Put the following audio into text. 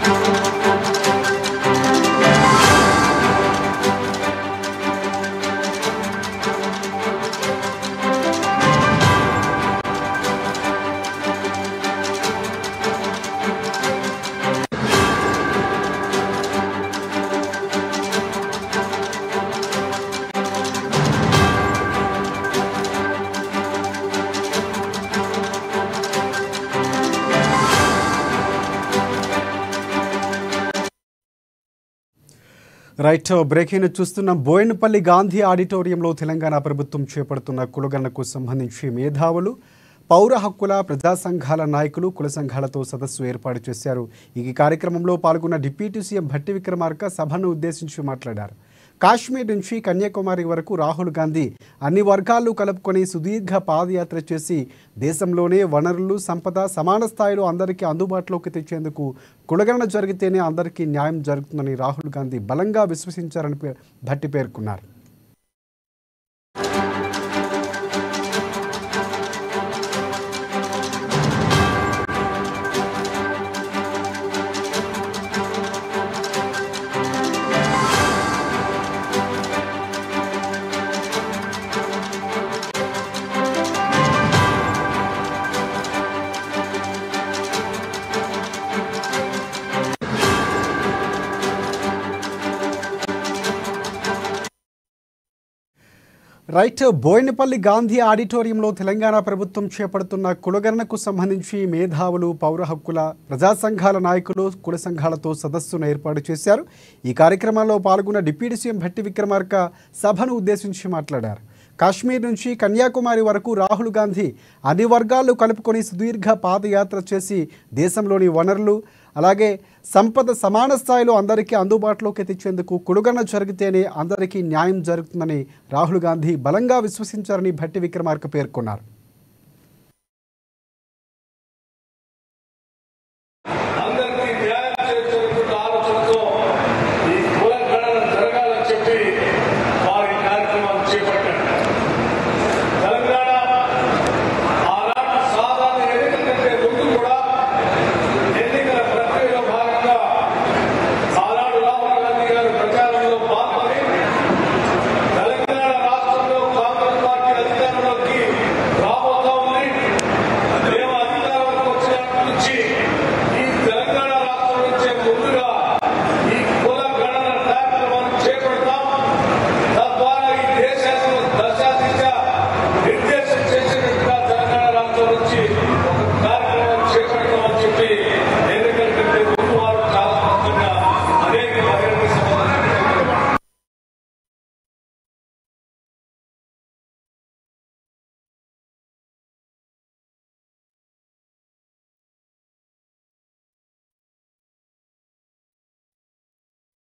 right breaking news చూస్తున్నాం బోయినపల్లి గాంధీ ఆడిటోరియంలో తెలంగాణ ప్రభుత్వం చేపడుతున్న కులగణకు సంబంధించి మేధావులు పౌర హక్కుల ప్రజా సంఘాల నాయకులు కుల సంఘాలతో సదస్సు ఏర్పాటు చేశారు ఈ కార్యక్రమంలో పాల్గొన్న డిప్యూటీ సీఎం భట్టి విక్రమార్క సభను ఉద్దేశించి మాట్లాడారు కాశ్మీర్ నుంచి కన్యాకుమారి వరకు రాహుల్ గాంధీ అన్ని వర్గాలు కలుపుకొని సుదీర్ఘ పాదయాత్ర చేసి దేశంలోనే వనరులు సంపద సమాన స్థాయిలో అందరికీ అందుబాటులోకి తెచ్చేందుకు కులగణన జరిగితేనే అందరికీ న్యాయం జరుగుతుందని రాహుల్ గాంధీ బలంగా విశ్వసించారని పే- భట్టి పేర్కొన్నారు రైట్ బోయినపల్లి గాంధీ ఆడిటోరియంలో తెలంగాణ ప్రభుత్వం చేపడుతున్న కులగణనకు సంబంధించి మేధావులు పౌర హక్కుల ప్రజా సంఘాల నాయకులు కుల సంఘాలతో సదస్సును ఏర్పాటు చేశారు ఈ కార్యక్రమంలో పాల్గొన్న డిప్యూటీ సీఎం భట్టి విక్రమార్క సభను ఉద్దేశించి మాట్లాడారు కాశ్మీర్ నుంచి కన్యాకుమారి వరకు రాహుల్ గాంధీ అన్ని వర్గాలు కలుపుకొని సుదీర్ఘ పాదయాత్ర చేసి దేశంలోని వనరులు అలాగే సంపద సమాన స్థాయిలో అందరికీ అందుబాటులోకి తెచ్చేందుకు కులుగన జరిగితేనే అందరికీ న్యాయం జరుగుతుందని రాహుల్ గాంధీ బలంగా విశ్వసించారని భట్టి విక్రమార్క పేర్కొన్నారు